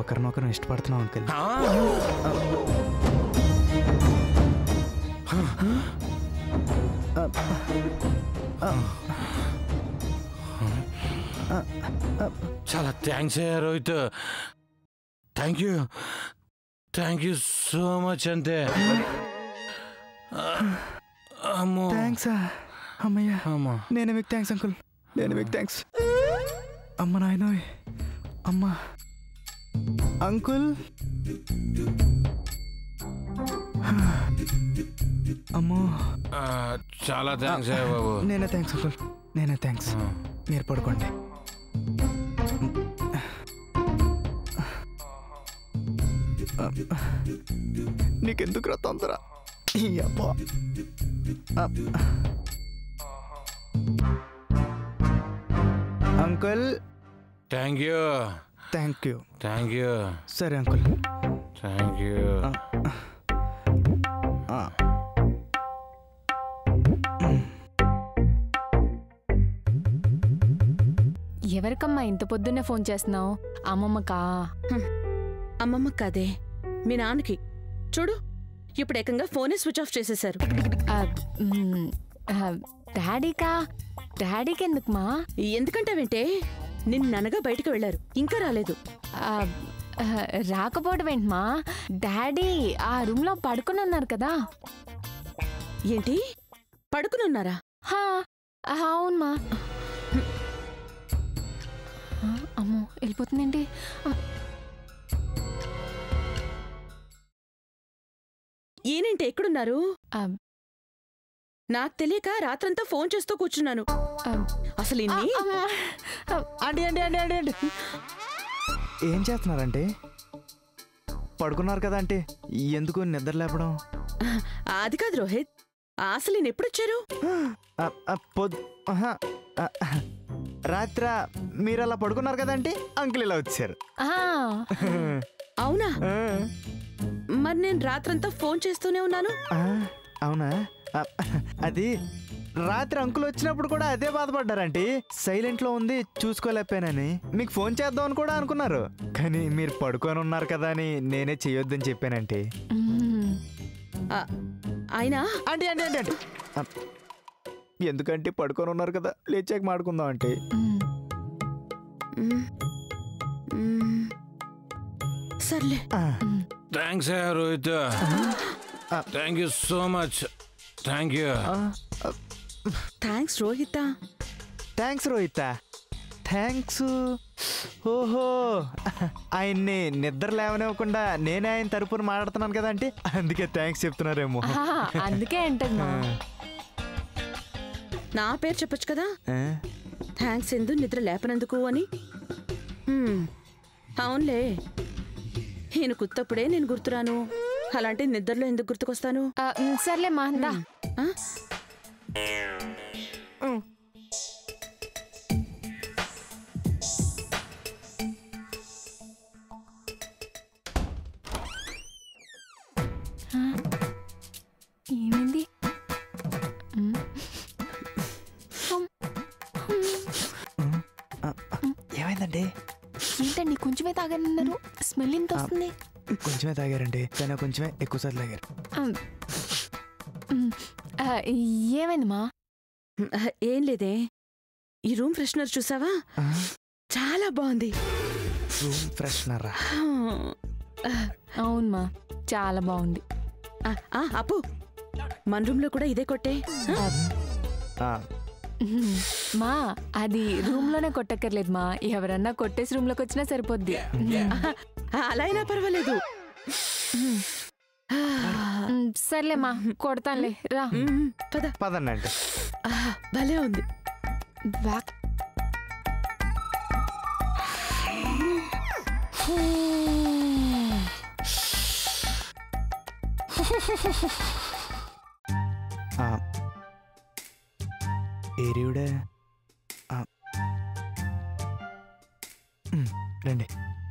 ఒకరినొకరు ఇష్టపడుతున్నాం అంకుల్ ఆ? చాలా థ్యాంక్స్ అయ్యా Rohit thank you thank you so much అంతే అమ్మో థ్యాంక్స్ అమ్మయ్య అమ్మా నేను మీకు థ్యాంక్స్ అంకుల్ నేను మీకు థ్యాంక్స్ అమ్మ నాయనోయ్ అమ్మ అంకుల్ అమ్మో ఆ, చాలా థ్యాంక్స్ అయ్యా బాబు నేనే థ్యాంక్స్ అంకుల్ నేనే థ్యాంక్స్ ఆ. మీరు పడుకోండి నీకెందుకు రా తొందర ఈ అబ్బా. Uncle thank you thank you thank you సరే అంకుల్ థ్యాంక్ యూ ఆ. ఎవరికమ్మా ఇంత పొద్దున్నే ఫోన్ చేస్తున్నావు అమ్మమ్మకా అమ్మమ్మ కాదే మీ నాన్నకి చూడు ఇప్పుడు ఏకంగా ఫోనే స్విచ్ ఆఫ్ చేసేశారు ఆ, మ్, ఆ, డాడీకా డాడీకి ఎందుకుమా ఎందుకంటావేంటే నిన్ననగా బయటకు వెళ్లారు ఇంకా రాలేదు ఆ, ఆ, రాకపోవడం ఏంటమ్మా డాడీ ఆ రూమ్ లో పడుకుని ఉన్నారు కదా ఏంటి పడుకుని ఉన్నారా హా ఆ, అవునమ్మా ఆ, అమ్మో వెళ్ళిపోతుందేంటి ఆ, ఈయనేంటి ఎక్కడున్నారు ఆ, నాకు తెలియక రాత్రంతా ఫోన్ చేస్తూ కూర్చున్నాను ఆ, అసలు ఆ, ఇన్ని అమ్మా. ఆ, aunty aunty aunty aunty aunty ఏం చేస్తున్నారంటే పడుకున్నారు కదా అంటే ఎందుకు నిద్ర లేపడం అది కాదు రోహిత్ అసలు ఈయన ఎప్పుడొచ్చారు ఆ, ఆ, పొద్ ఆహా, ఆ, రాత్ర మీరు అలా పడుకున్నారు కదంటే అంకుల్ ఇలా వచ్చారు ఆ, అవునా ఆ, మరి నేను రాత్రంతా ఫోన్ చేస్తూనే ఉన్నాను ఆ, అవునా ఆ, అది రాత్రి అంకుల్ వచ్చినప్పుడు కూడా అదే బాధపడ్డారంటే సైలెంట్ లో ఉంది చూసుకోలేకపోయానని మీకు ఫోన్ చేద్దామని కూడా అనుకున్నారు కానీ మీరు పడుకొని ఉన్నారు కదా అని నేనే చేయొద్దని చెప్పానంటే మ్, ఆ, అయినా అంటే అంటే అంటే అంటే ఆ, ఎందుకంటే పడుకొని ఉన్నారు కదా లేచాక మాడుకుందాం అంటే మ్. మ్, మ్, సర్లే ఆ, థ్యాంక్స్ అయ్యా రోహిత్ ఆ. Thank you so much thank you ఆ, ఆ, థ్యాంక్స్ రోహిత థ్యాంక్స్ రోహిత థ్యాంక్స్ ఓహో ఆయన్ని నిద్ర లేవనివ్వకుండా నేనే ఆయన తరపున మాట్లాడుతున్నాను కదా అంటే అందుకే థ్యాంక్స్ చెప్తున్నారేమో ఆహా, అందుకే అంటమ్మా నా పేరు చెప్పొచ్చు కదా ఆ, థ్యాంక్స్ ఎందు నిద్ర లేపనందుకు అని హ్మ్, అవునులే ఈయన కుత్తప్పుడే నేను గుర్తురాను అలాంటి నిద్రలో ఎందుకు గుర్తుకొస్తాను ఆ, మ్, సర్లే మా అందా ఆ? ఏమైంది మ్. ఆ, ఏమైందండి ఏంటండి కొంచెమే తాగనున్నారు స్మెల్ ఎంత వస్తుంది కొంచెమే తాగారండి కానీ కొంచెమే ఎక్కువ సార్లు తాగారు ఆ, మ్, ఆ, ఏమైందమ్మా ఏం లేదే ఈ రూమ్ ఫ్రెషనర్ చూసావా ఆ, చాలా బాగుంది రూమ్ ఫ్రెషనరా అవునమ్మా చాలా బాగుంది ఆ, ఆ, అప్పు మన రూమ్ లో కూడా ఇదే కొట్టే ఆ? ఆ, మ్, మా అది రూమ్ లోనే కొట్టక్కర్లేదు మా ఎవరన్నా కొట్టేసి రూమ్ లోకి వచ్చినా సరిపోద్ది ఆ, అలా అయినా పర్వాలేదు మ్, సర్లే మా కొడతానులే రా మ్మ్, పద పదండి అంటే ఆ, భలే ఉంది బ్యాక్ ఆ, ఏరియుడే ఆ, ఉమ్, రండి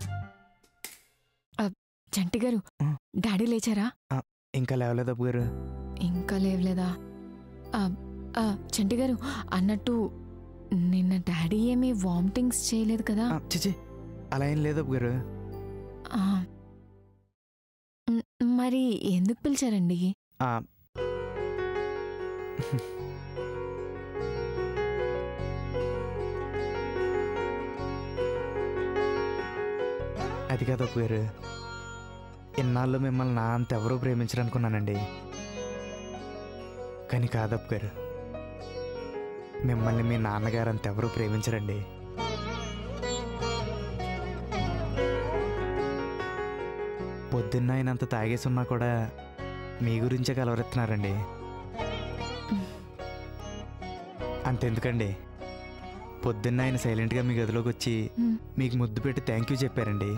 చంటి గారు ఆ. డాడీ లేచారా ఇంకా లేవలేదు అప్పు గారు ఇంకా లేవలేదా ఆ, ఆ, చంటి గారు అన్నట్టు నిన్న డాడీ ఏమీ వామిటింగ్స్ చేయలేదు కదా ఆ, చిచి అలా ఏం లేదు అప్పు గారు ఆ. మ్, మరి ఎందుకు పిలిచారండి ఆ, అది కాదు అప్పు గారు ఇన్నాళ్ళు మిమ్మల్ని నా అంత ఎవరూ ప్రేమించరనుకున్నానండి కానీ కాదప్పు గారు మిమ్మల్ని మీ నాన్నగారు అంత ఎవరూ ప్రేమించరండి పొద్దున్న ఆయనంత తాగేసి ఉన్నా కూడా మీ గురించే కలవరెత్తున్నారండి అంతెందుకండి పొద్దున్న ఆయన సైలెంట్గా మీ గదిలోకి వచ్చి మ్, మీకు ముద్దు పెట్టి థ్యాంక్ యూ చెప్పారండి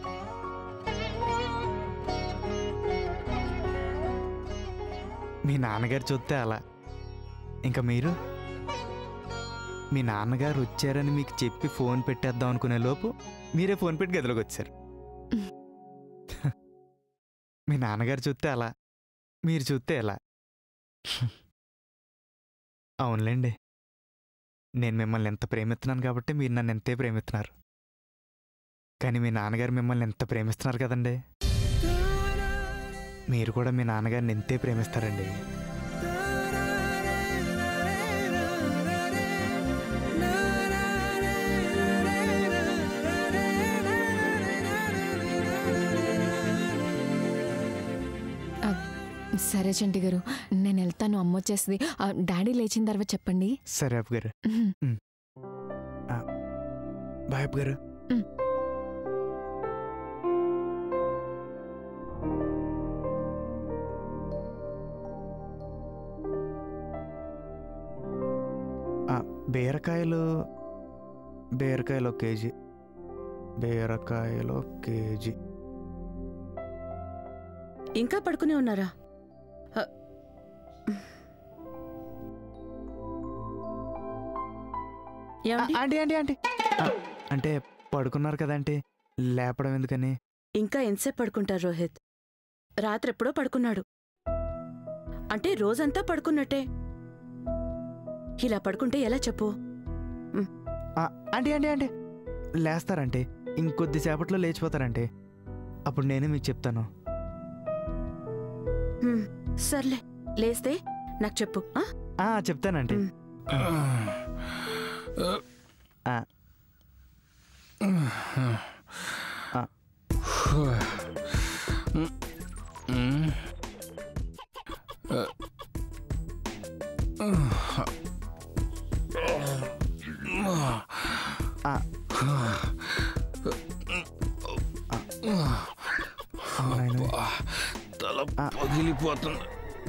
మీ నాన్నగారు చూస్తే అలా ఇంకా మీరు మీ నాన్నగారు వచ్చారని మీకు చెప్పి ఫోన్ పెట్టేద్దాం అనుకునే లోపు మీరే ఫోన్ పెట్టి గదిలోకి వచ్చారు మీ నాన్నగారు చూస్తే అలా మీరు చూస్తే ఎలా అవునులేండి నేను మిమ్మల్ని ఎంత ప్రేమిస్తున్నాను కాబట్టి మీరు నన్ను ఎంతే ప్రేమిస్తున్నారు కానీ మీ నాన్నగారు మిమ్మల్ని ఎంత ప్రేమిస్తున్నారు కదండి మీరు కూడా మీ నాన్నగారిని ఎంతే ప్రేమిస్తారండి సరే చంటి గారు నేను వెళ్తాను అమ్మ వచ్చేస్తుంది ఆ, డాడీ లేచిన తర్వాత చెప్పండి సరే అప్పు గారు మ్, బాయ్ అప్పు గారు మ్. ఆ, బీరకాయలు బీరకాయలు ఒక కేజీ బీరకాయలు ఒక కేజీ ఇంకా పడుకునే ఉన్నారా ఆ, ఆ, ఏమండి ఆంటీ ఆంటీ ఆంటీ ఆ, అంటే పడుకున్నారు కదంటీ లేపడం ఎందుకని ఇంకా ఎంతసేపు పడుకుంటారు రోహిత్ రాత్రి ఎప్పుడో పడుకున్నాడు అంటే రోజంతా పడుకున్నట్టే ఇలా పడుకుంటే ఎలా చెప్పు ఆ, ఆంటీ ఆంటీ ఆంటీ లేస్తారంటే ఇంకొద్దిసేపట్లో లేచిపోతారంటే అప్పుడు నేనే మీకు చెప్తాను హ్మ్, సర్లే లేస్తే నాకు చెప్పు ఆ? ఆ, చెప్తానంటే మ్. ఆ. ఆ, అవునాయన. తల ఆ. పగిలిపోతుంది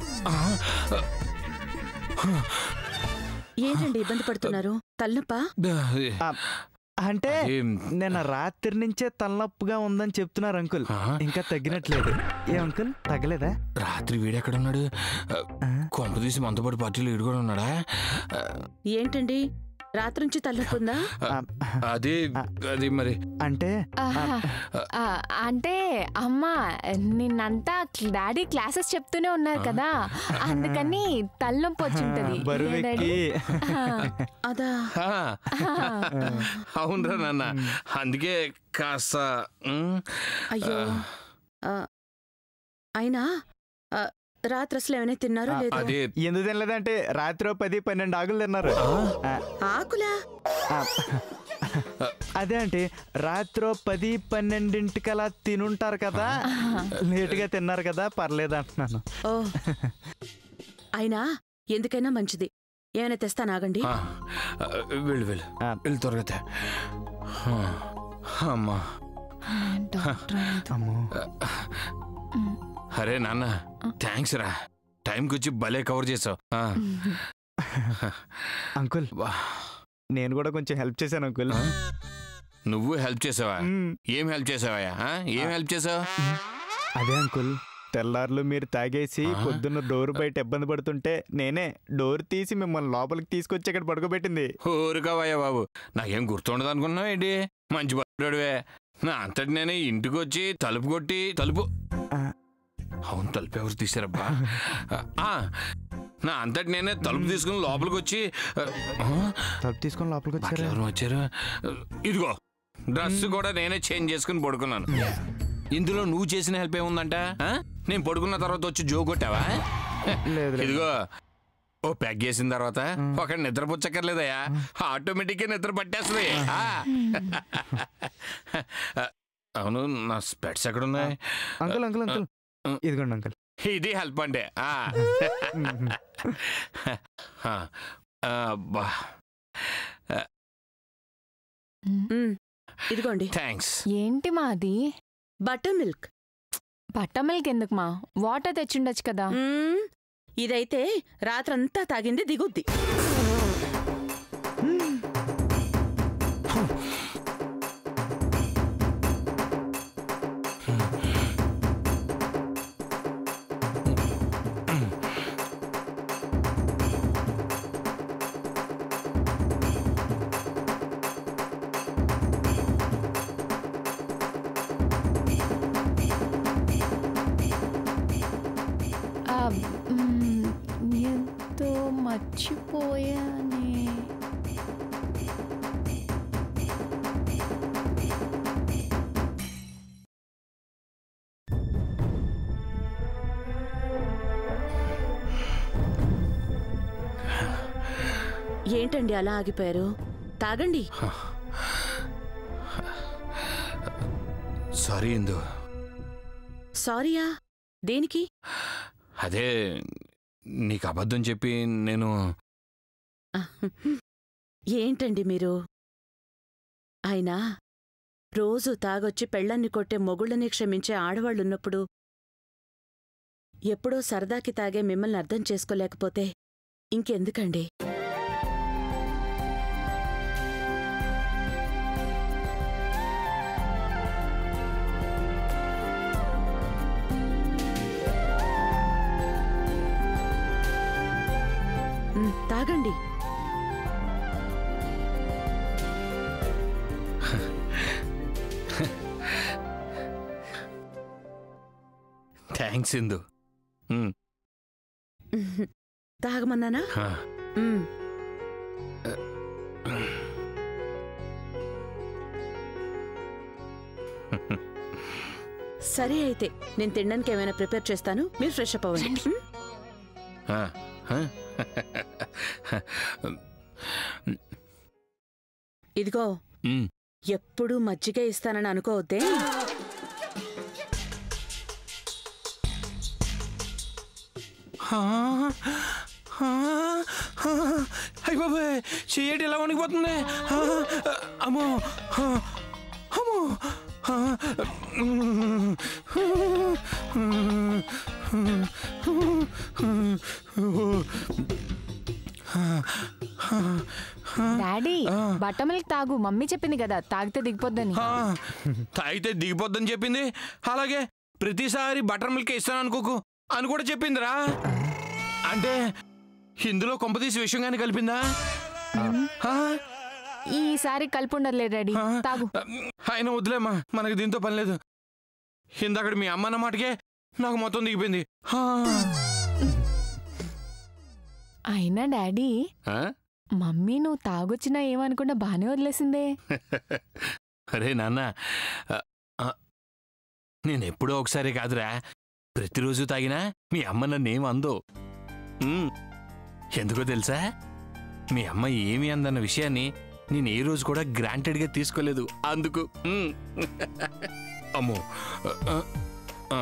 ఏంటండి ఇబ్బంది పడుతున్నారు తలనొప్పా ఆ, అంటే అదేం, నిన్న రాత్రి నుంచే తలనొప్పుగా ఉందని చెప్తున్నారు అంకుల్ ఆ? ఇంకా తగ్గినట్లేదు ఏ అంకుల్ తగ్గలేదా రాత్రి వీడెక్కడున్నాడు ఆ? కొంప తీసి మనతో పాటు పార్టీలో ఈడు కూడా ఉన్నాడా ఏంటండి రాత్రి నుంచి తలనొప్పి ఉందా ఆ, అది అది మరి అంటే ఆహా. ఆ, అంటే అమ్మ నిన్నంతా డాడీ క్లాసెస్ చెప్తూనే ఉన్నారు కదా అందుకని తలనొప్పి వచ్చింటది బరువు ఏ డాడీ? ఎక్కి ఆ, అదా ఆ, ఆ. అవునరా నాన్న అందుకే కాస్త ఉమ్, అయ్యో ఆ, అయినా ఆ, రాత్రి అసలు ఏమైనా తిన్నారో ఆ, లేదో అదే ఎందుకు తినలేదంటే రాత్రి ఓ పది పన్నెండు ఆకులు తిన్నారు ఆ, ఆకులా ఆ, అదే అంటే రాత్రి ఓ పది పన్నెండింటికలా తినుంటారు కదా లేటుగా తిన్నారు కదా పర్లేదు అంటున్నాను ఓ అయినా ఎందుకైనా మంచిది ఏమైనా తెస్తానాగండి ఆ, ఆ, వెళ్ళు వెళ్ళు ఆ. వెళ్ళు త్వరగా తే. ఆ, అమ్మా డాక్టర్ లేదు. అమ్మో ఉమ్. అరే నాన్న థ్యాంక్స్ రా టైంకి వచ్చి భలే కవర్ చేసావు ఆ, అంకుల్ వా. నేను కూడా కొంచెం హెల్ప్ చేశాను అంకుల్ ఆ? నువ్వు హెల్ప్ చేసావా మ్, ఏం హెల్ప్ చేసావా ఏం హెల్ప్ చేసావు అదే అంకుల్ తెల్లార్లు మీరు తాగేసి ఆ? పొద్దున్న డోర్ బయట ఇబ్బంది పడుతుంటే నేనే డోర్ తీసి మిమ్మల్ని లోపలికి తీసుకొచ్చి ఇక్కడ పడుకోబెట్టింది ఊరుకోవయ్యా బాబు నాకేం గుర్తుండదు అనుకున్నావు ఏంటి మంచి బాడువే నా అంతటి నేనే ఇంటికి వచ్చి తలుపు కొట్టి తలుపు ఆ, అవును తలుపు ఎవరు తీసారబ్బా ఆ, నా అంతటి నేనే తలుపు తీసుకుని లోపలికి వచ్చి ఆ, తలుపు తీసుకొని లోపలికి బట్టలు వచ్చారా ఎవరు వచ్చారు ఇదిగో డ్రెస్ కూడా నేనే చేంజ్ చేసుకుని పడుకున్నాను ఇందులో నువ్వు చేసిన హెల్ప్ ఏముందంట ఆ? నేను పడుకున్న తర్వాత వచ్చి జో కొట్టావా లేదు లేదు ఇదిగో ఓ ప్యాక్ చేసిన తర్వాత ఒక నిద్ర పుచ్చక్కర్లేదయ్యా ఆటోమేటిక్ గా నిద్ర పట్టేస్తుంది ఆ. అవును నా స్పెట్స్ ఎక్కడున్నాయి అంకుల్ అంకుల్ అంకుల్ ఇదిగోండి అంకుల్ ఇది హెల్ప్ అంటే ఆ. ఆ. ఆ, బా ఉమ్, ఇదిగోండి థ్యాంక్స్ ఏంటి మా అది బటర్ మిల్క్ బట్ట మిల్క్ ఎందుకు మా వాటర్ తెచ్చుండొచ్చు కదా మ్మ్, ఇదైతే రాత్రంతా తాగింది దిగుద్ది ఆ, మ్, ఎంతో మర్చిపోయానే ఏంటండి అలా ఆగిపోయారు తాగండి సారీ ఇందు సారీయా దేనికి అదే నీకు అబద్ధం చెప్పి నేను ఏంటండి మీరు అయినా రోజు తాగొచ్చి పెళ్ళాన్ని కొట్టే మొగుళ్ళని క్షమించే ఆడవాళ్ళున్నప్పుడు ఎప్పుడో సరదాకి తాగే మిమ్మల్ని అర్థం చేసుకోలేకపోతే ఇంకెందుకండి ఉమ్, తాగండి థ్యాంక్స్ ఇందు ఉమ్, ఉహు. తాగమన్నానా ఆ, ఉమ్. సరే అయితే నేను తినడానికి ఏమైనా ప్రిపేర్ చేస్తాను మీరు ఫ్రెష్ అప్ అవ్వండి ఉమ్? ఆ, ఆ. ఇదిగో ఉమ్, ఎప్పుడూ మజ్జిగ ఇస్తానని అనుకోవద్దే ఆ, ఆ, ఆ, అయ్ బాబాయ్ చెయ్యటి ఎలా వణికిపోతుంది ఆ, అమ్మో ఆ, అమ్మో ఆ, డాడీ బట్ట మిల్క్ తాగు మమ్మీ చెప్పింది కదా తాగితే దిగిపోద్దని ఆ, తాగితే దిగిపోద్దని చెప్పింది అలాగే ప్రతిసారి బటర్ మిల్క్ ఇస్తాను అనుకోకు అని కూడా చెప్పిందిరా అంటే ఇందులో కొంపతీసి విషయం కానీ కలిపిందా ఆ? ఈసారి కలిపి ఉండదులే డాడీ ఆ? తాగు ఆయన వదిలేమ్మా మనకి దీంతో పని లేదు ఇందాకడ మీ అమ్మ అన్న మాటకే నాకు మొత్తం దిగిపోయింది ఆ. అయినా డాడీ ఆ? మమ్మీ నువ్వు తాగొచ్చినా ఏమనుకుండా బానే వదిలేసిందే అరే నాన్న ఆ, ఆ, నేను ఎప్పుడో ఒకసారి కాదురా ప్రతిరోజు తాగినా మీ అమ్మ నన్నేం అందో ఉమ్, ఎందుకో తెలుసా మీ అమ్మ ఏమి అందన్న విషయాన్ని నేను ఏ రోజు కూడా గ్రాంటెడ్గా తీసుకోలేదు అందుకు ఉమ్. అమ్మో ఆ, ఆ.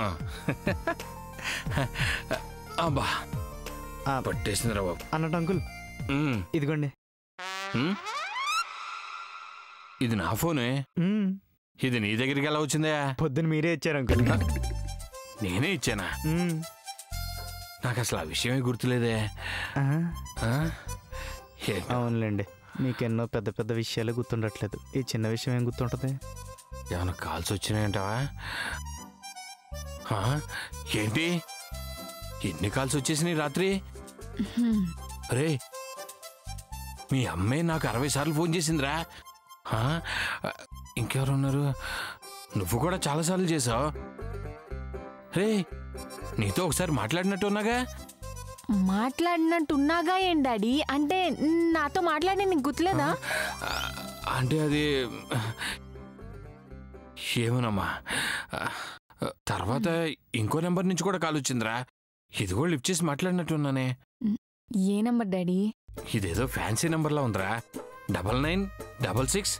అబ్బా ఆ, పట్టేసిందిరా బాబు అన్నట్టు అంకుల్ ఉమ్, ఇదిగోండి ఉమ్. ఇది నా ఫోనే మ్మ్. ఇది నీ దగ్గరికి ఎలా వచ్చిందా పొద్దున్న మీరే ఇచ్చారు అంకుల్ నేనే ఇచ్చానా మ్మ్. నాకు అసలు ఆ విషయమే గుర్తులేదే ఆ, ఆ? ఏ- అవునులేండి మీకెన్నో పెద్ద పెద్ద విషయాలు గుర్తుండట్లేదు ఈ చిన్న విషయం ఏం గుర్తుంటది ఏమైనా కాల్స్ వచ్చినాయంటావా ఆ? ఏంటి ఎన్ని కాల్స్ వచ్చేసినాయి రాత్రి హ్మ్. రే మీ అమ్మే నాకు అరవై సార్లు ఫోన్ చేసిందిరా ఆ? ఇంకెవరు ఉన్నారు నువ్వు కూడా చాలాసార్లు చేసావు రే నీతో ఒకసారి మాట్లాడినట్టు ఉన్నాగా మాట్లాడినట్టున్నాగా ఏం డాడీ అంటే నాతో మాట్లాడి నీకు గుర్తులేదా ఆ, అంటే అది ఏమోనమ్మా ఆ, ఆ, తర్వాత ఇంకో నెంబర్ నుంచి కూడా కాల్ వచ్చిందిరా ఇది కూడా లిఫ్ట్ చేసి మాట్లాడినట్టున్నానే ఏ నంబర్ డాడీ ఇదేదో ఫ్యాన్సీ నెంబర్లా ఉందిరా డబల్ నైన్ డబల్ సిక్స్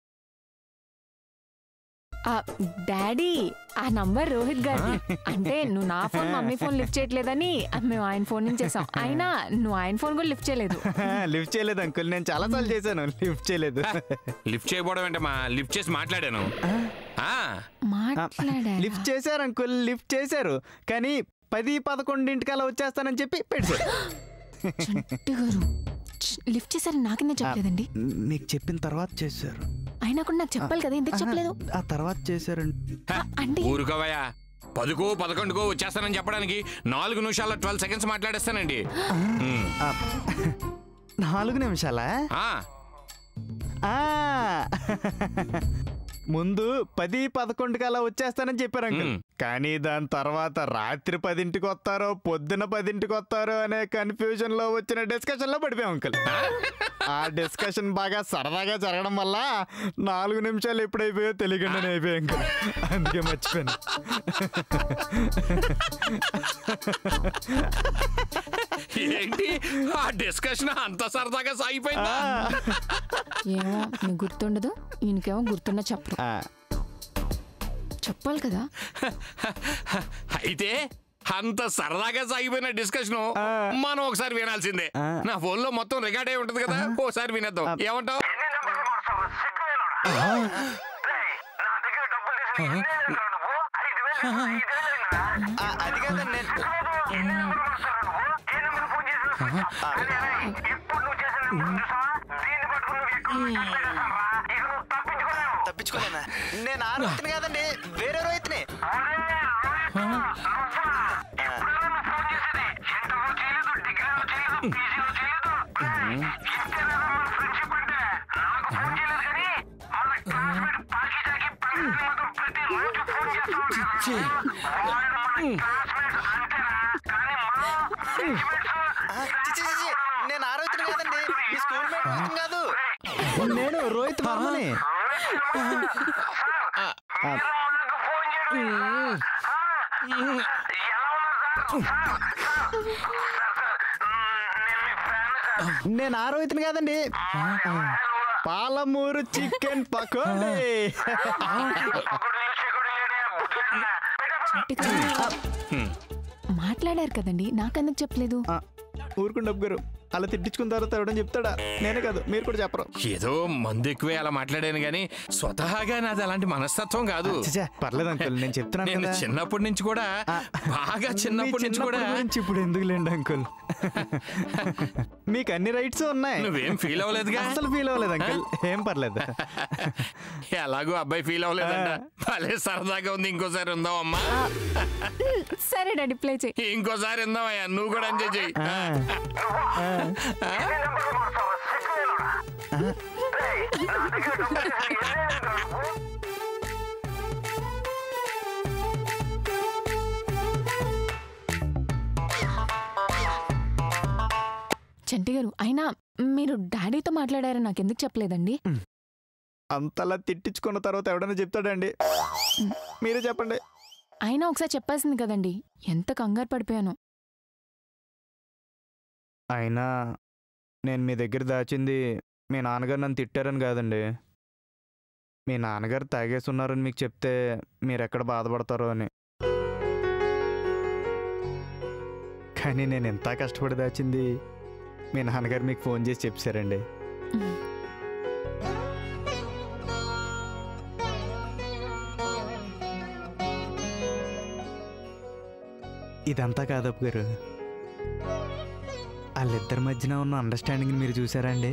ఆ, డాడీ ఆ నంబర్ రోహిత్ గారి అంటే నువ్వు నా ఫోన్ మమ్మీ ఫోన్ లిఫ్ట్ చేయట్లేదని మేము ఆయన ఫోన్ నుంచి చేసాం అయినా నువ్వు ఆయన ఫోన్ కూడా లిఫ్ట్ చేయలేదు లిఫ్ట్ చేయలేదు అంకుల్ నేను చాలా సార్లు చేశాను లిఫ్ట్ చేయలేదు లిఫ్ట్ చేయకపోవడం అంటే మా లిఫ్ట్ చేసి మాట్లాడాను ఆ, మాట్లాడా లిఫ్ట్ చేశారు అంకుల్ లిఫ్ట్ చేశారు కానీ పది పదకొండింటికల్లా వచ్చేస్తానని చెప్పి పెట్టారు చంటి గారు ఛ్, లిఫ్ట్ చేశారని నాకిందే చెప్పలేదండి మీకు చెప్పిన తర్వాత చేశారు అయినా కూడా నాకు చెప్పాలి కదా ఎందుకు చెప్పలేదు ఆ తర్వాత చేశారండి హ, అంటే ఊరుకోవయ్యా పదుకో పదకొండుకో వచ్చేస్తానని చెప్పడానికి నాలుగు నిమిషాల్లో ట్వెల్వ్ సెకండ్స్ మాట్లాడేస్తానండి ఉమ్. ఆ, నాలుగు నిమిషాలా ఆ, ఆ, ముందు పది పదకొండుకి అలా వచ్చేస్తానని చెప్పారు అంకుల్ మ్. కానీ దాని తర్వాత రాత్రి పదింటికి వస్తారో పొద్దున పదింటికి వస్తారో అనే కన్ఫ్యూజన్ లో వచ్చిన డిస్కషన్ లో పడిపోయాం అంకుల్ ఆ డిస్కషన్ బాగా సరదాగా జరగడం వల్ల నాలుగు నిమిషాలు ఎప్పుడైపోయో తెలియకుండానే అయిపోయాయి అంకుల్ అందుకే మర్చిపోయాను ఏంటి ఆ డిస్కషన్ అంత సరదాగా సాగిపోయిందా ఏమో నీకు గుర్తుండదు ఈయనకేమో గుర్తున్న చెప్పరు ఆ, చెప్పాలి కదా అయితే అంత సరదాగా సాగిపోయిన డిస్కషన్ మనం ఒకసారి వినాల్సిందే ఆ. నా ఫోన్ లో మొత్తం రికార్డ్ అయి ఉంటది కదా ఓసారి వినేద్దాం ఏమంటావు ఆ, అది కాదండి నేను తప్పించుకోలేనా నేను ఆ రోహిత్ని కాదండి వేరే రోహిత్ని ఆ, చి, చి, చి, చి. నేను ఆ రోహిత్ని కాదండి మీ స్కూల్ మేట్ రోహిత్ని కాదు నేను రోహిత్ వర్మని ఆ, నేను ఆ రోహిత్ని కాదండి పాలమూరు చికెన్ పకోడీ చంటి గారు మాట్లాడారు కదండి నాకెందుకు చెప్పలేదు ఆ, ఊరుకుంటే డబ్బు గారు అలా తిట్టించుకున్న తర్వాత ఎవడని చెప్తాడా నేనే కాదు మీరు కూడా చెప్పరు ఏదో మందు ఎక్కువే అలా మాట్లాడాను గానీ స్వతహాగా నాది అలాంటి మనస్తత్వం కాదు చిచా, పర్లేదు అంకుల్ నేను చెప్తున్నాను నేను కదా చిన్నప్పటి నుంచి కూడా బాగా మీ చిన్నప్పటి నుంచి కూడా చిన్నప్పటి గురించి ఇప్పుడు ఎందుకు లేండి అంకుల్ మీకు అన్ని రైట్స్ ఉన్నాయి నువ్వేం ఫీల్ అవ్వలేదుగా అసలు ఫీల్ అవ్వలేదు అంకుల్ ఏం పర్లేదు ఎలాగో అబ్బాయి ఫీల్ అవ్వలేదంట భలే సరదాగా ఉంది ఇంకోసారి ఉందాం అమ్మా సరే డాడీ ప్లే చేయి ఇంకోసారి ఉందామయ్యా నువ్వు కూడా ఎంజాయ్ చెయ్యి ఆ, చంటి గారు అయినా మీరు డాడీతో మాట్లాడారని నాకు ఎందుకు చెప్పలేదండి అంతలా తిట్టించుకున్న తర్వాత ఎవడైనా చెప్తాడండి మీరే చెప్పండి అయినా ఒకసారి చెప్పాల్సింది కదండి ఎంత కంగారు పడిపోయాను అయినా నేను మీ దగ్గర దాచింది మీ నాన్నగారు నన్ను తిట్టారని కాదండి మీ నాన్నగారు తాగేసి ఉన్నారని మీకు చెప్తే మీరు ఎక్కడ బాధపడతారో అని కానీ నేను ఎంత కష్టపడి దాచింది మీ నాన్నగారు మీకు ఫోన్ చేసి చెప్పారండి ఇదంతా కాదప్పు గారు వాళ్ళిద్దరి మధ్యన ఉన్న అండర్స్టాండింగ్ మీరు చూసారా అండి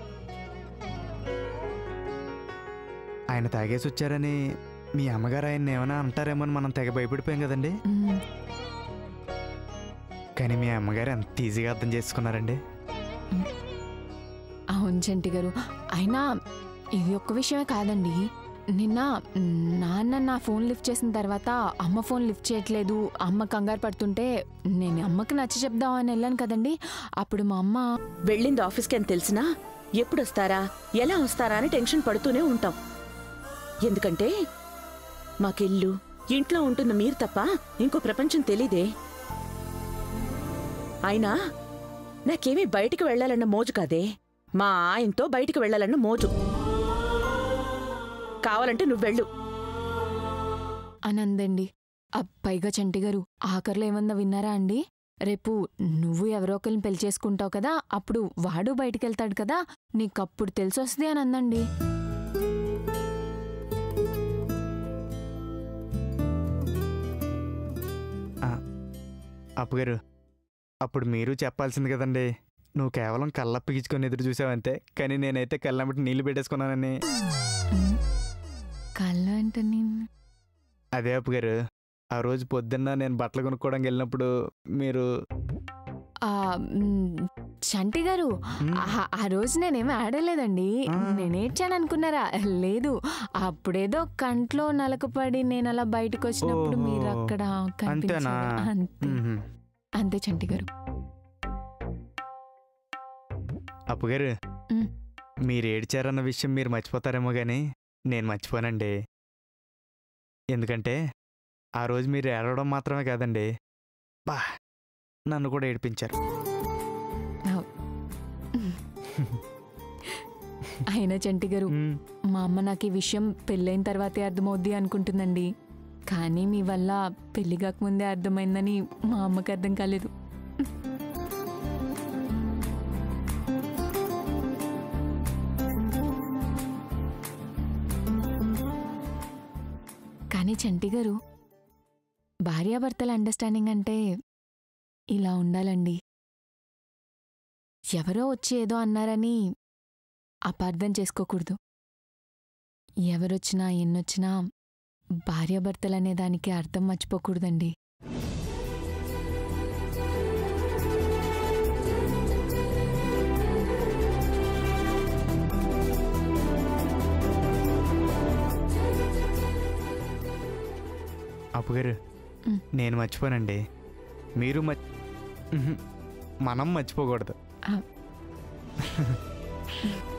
ఆయన తాగేసి వచ్చారని మీ అమ్మగారు ఆయన ఏమైనా అంటారేమో అని మనం తెగ భయపడిపోయాం కదండి మ్మ్. కానీ మీ అమ్మగారు ఎంత ఈజీగా అర్థం చేసుకున్నారండి అవును చంటి గారు అయినా ఇది ఒక్క విషయమే కాదండి నిన్న నాన్న నా ఫోన్ లిఫ్ట్ చేసిన తర్వాత అమ్మ ఫోన్ లిఫ్ట్ చేయట్లేదు అమ్మ కంగారు పడుతుంటే నేను అమ్మకి నచ్చ చెప్దామని వెళ్ళాను కదండి అప్పుడు మా అమ్మ వెళ్ళింది ఆఫీస్కి అని తెలిసినా ఎప్పుడొస్తారా ఎలా వస్తారా అని టెన్షన్ పడుతూనే ఉంటాం ఎందుకంటే మాకిల్లు ఇంట్లో ఉంటున్న మీరు తప్ప ఇంకో ప్రపంచం తెలీదే అయినా నాకేమీ బయటికి వెళ్ళాలన్న మోజు కాదే మా ఆయనతో బయటికి వెళ్ళాలన్న మోజు కావాలంటే నువ్వు వెళ్ళు అనందండి ఆ పైగా చంటి గారు ఆఖర్లో ఏమన్నా విన్నారా అండి రేపు నువ్వు ఎవరో ఒకరిని పెళ్లి చేసుకుంటావు కదా అప్పుడు వాడు బయటికెళ్తాడు కదా నీకప్పుడు తెలిసొస్తుంది అని అందండి అప్పుగారు అప్పుడు మీరు చెప్పాల్సింది కదండి నువ్వు కేవలం కళ్ళప్పగించుకొని ఎదురు చూసావంతే కానీ నేనైతే కళ్ళమ్మటి నీళ్లు పెట్టేసుకున్నానని ఉమ్, కళ్ళ అంటే నేను అదే అప్పుగారు ఆ రోజు పొద్దున్న నేను బట్టలు కొనుక్కోవడానికి వెళ్ళినప్పుడు మీరు ఆ, మ్, చంటి గారు మ్, ఆ- ఆ రోజు నేనేమి ఆడలేదండి ఆ. నేనేడ్చాను అనుకున్నారా లేదు అప్పుడేదో కంట్లో నలకపడి నేను అలా బయటకు వచ్చినప్పుడు ఓహో. మీరు అక్కడ కనిపించారు. అంతేనా? అంతే మ్మ్. అంతే చంటి గారు అప్పుగారు మ్. మీరు ఏడ్చారన్న విషయం మీరు మర్చిపోతారేమో కానీ నేను మర్చిపోనండి ఎందుకంటే ఆ రోజు మీరు ఏడవడం మాత్రమే కాదండి బా నన్ను కూడా ఏడిపించారు అయినా చంటి గారు మ్, మా అమ్మ నాకు ఈ విషయం పెళ్ళైన తర్వాతే అర్థమవుద్ది అనుకుంటుందండి కానీ మీ వల్ల పెళ్లి కాకముందే అర్థమైందని మా అమ్మకి అర్థం కాలేదు కానీ చంటి గారు భార్యాభర్తల అండర్స్టాండింగ్ అంటే ఇలా ఉండాలండి ఎవరో వచ్చి ఏదో అన్నారని అపార్థం చేసుకోకూడదు ఎవరొచ్చినా ఎన్నొచ్చినా భార్యాభర్తలనే దానికి అర్థం మర్చిపోకూడదండి అప్పుగారు మ్. నేను మర్చిపోనండి మీరు మర్చి మ్హూ. మనం మర్చిపోకూడదు ఆ.